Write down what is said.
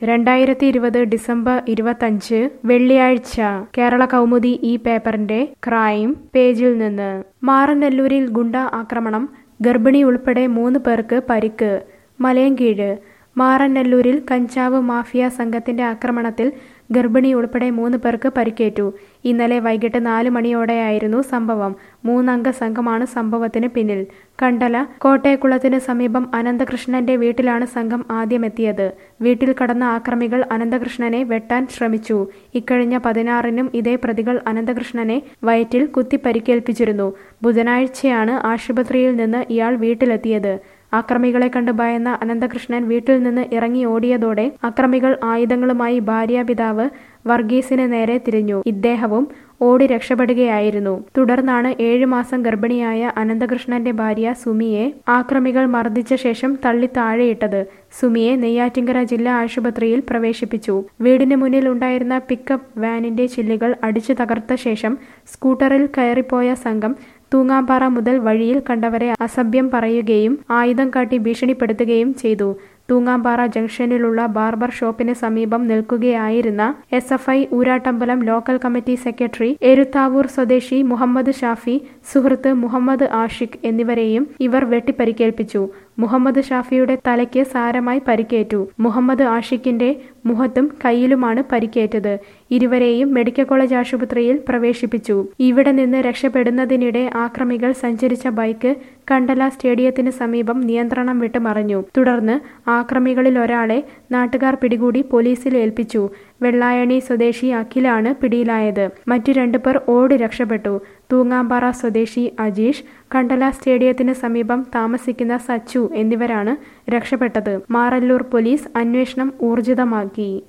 രണ്ടായിരത്തി ഇരുപത് ഡിസംബർ ഇരുപത്തഞ്ച് വെള്ളിയാഴ്ച കേരള കൗമുദി ഈ പേപ്പറിന്റെ ക്രൈം പേജിൽ നിന്ന് മാറനല്ലൂരിൽ ഗുണ്ട ആക്രമണം ഗർഭിണി ഉൾപ്പെടെ മൂന്ന് പേർക്ക് പരിക്ക് മലയൻകീഴ് മാറനല്ലൂരിൽ കഞ്ചാവ് മാഫിയ സംഘത്തിന്റെ ആക്രമണത്തിൽ ഗർഭിണി ഉൾപ്പെടെ മൂന്ന് പേർക്ക് പരിക്കേറ്റു ഇന്നലെ വൈകിട്ട് നാല് മണിയോടെയായിരുന്നു സംഭവം മൂന്നംഗ സംഘമാണ് സംഭവത്തിന് പിന്നിൽ കണ്ടല കോട്ടയക്കുളത്തിന് സമീപം അനന്തകൃഷ്ണന്റെ വീട്ടിലാണ് സംഘം ആദ്യമെത്തിയത് വീട്ടിൽ കടന്ന ആക്രമികൾ അനന്തകൃഷ്ണനെ വെട്ടാൻ ശ്രമിച്ചു ഇക്കഴിഞ്ഞ പതിനാറിനും ഇതേ പ്രതികൾ അനന്തകൃഷ്ണനെ വയറ്റിൽ കുത്തി പരിക്കേൽപ്പിച്ചിരുന്നു ബുധനാഴ്ചയാണ് ആശുപത്രിയിൽ നിന്ന് ഇയാൾ വീട്ടിലെത്തിയത് അക്രമികളെ കണ്ട് ഭയന്ന അനന്തകൃഷ്ണൻ വീട്ടിൽ നിന്ന് ഇറങ്ങി ഓടിയതോടെ അക്രമികൾ ആയുധങ്ങളുമായി ഭാര്യാപിതാവ് വർഗീസിന് നേരെ തിരിഞ്ഞു ഇദ്ദേഹവും ഓടി രക്ഷപ്പെടുകയായിരുന്നു തുടർന്നാണ് ഏഴു മാസം ഗർഭിണിയായ അനന്തകൃഷ്ണന്റെ ഭാര്യ സുമിയെ ആക്രമികൾ മർദ്ദിച്ച ശേഷം തള്ളി താഴെയിട്ടത് സുമിയെ നെയ്യാറ്റിങ്കര ജില്ലാ ആശുപത്രിയിൽ പ്രവേശിപ്പിച്ചു വീടിന് മുന്നിൽ ഉണ്ടായിരുന്ന പിക്കപ്പ് വാനിന്റെ ചില്ലുകൾ അടിച്ചു തകർത്ത ശേഷം സ്കൂട്ടറിൽ കയറിപ്പോയ സംഘം തൂങ്ങാമ്പാറ മുതൽ വഴിയിൽ കണ്ടവരെ അസഭ്യം പറയുകയും ആയുധം കാട്ടി ഭീഷണിപ്പെടുത്തുകയും ചെയ്തു തൂങ്ങാമ്പാറ ജംഗ്ഷനിലുള്ള ബാർബർ ഷോപ്പിന് സമീപം നിൽക്കുകയായിരുന്ന S F I Oorattambalam local committee secretary Eruthavoor സ്വദേശി മുഹമ്മദ് ഷാഫി സുഹൃത്ത് മുഹമ്മദ് ആഷിഖ് എന്നിവരെയും ഇവർ വെട്ടിപ്പരിക്കേൽപ്പിച്ചു മുഹമ്മദ് ഷാഫിയുടെ തലയ്ക്ക് സാരമായി പരിക്കേറ്റു മുഹമ്മദ് ആഷിഖിന്റെ മുഖത്തും കയ്യിലുമാണ് പരിക്കേറ്റത് ഇരുവരെയും മെഡിക്കൽ കോളേജ് ആശുപത്രിയിൽ പ്രവേശിപ്പിച്ചു ഇവിടെ നിന്ന് രക്ഷപ്പെടുന്നതിനിടെ ആക്രമികൾ സഞ്ചരിച്ച ബൈക്ക് കണ്ടല സ്റ്റേഡിയത്തിന് സമീപം നിയന്ത്രണം വിട്ട് മറിഞ്ഞു തുടർന്ന് ആക്രമികളിൽ ഒരാളെ നാട്ടുകാർ പിടികൂടി പോലീസിൽ ഏൽപ്പിച്ചു വെള്ളായണി സ്വദേശി അഖിലാണ് പിടിയിലായത് മറ്റു രണ്ടുപേർ ഓടി രക്ഷപ്പെട്ടു തൂങ്ങാമ്പാറ സ്വദേശി അജീഷ് കണ്ടല സ്റ്റേഡിയത്തിന് സമീപം താമസിക്കുന്ന സച്ചു എന്നിവരാണ് രക്ഷപ്പെട്ടത് മാറല്ലൂർ പോലീസ് അന്വേഷണം ഊർജിതമാക്കി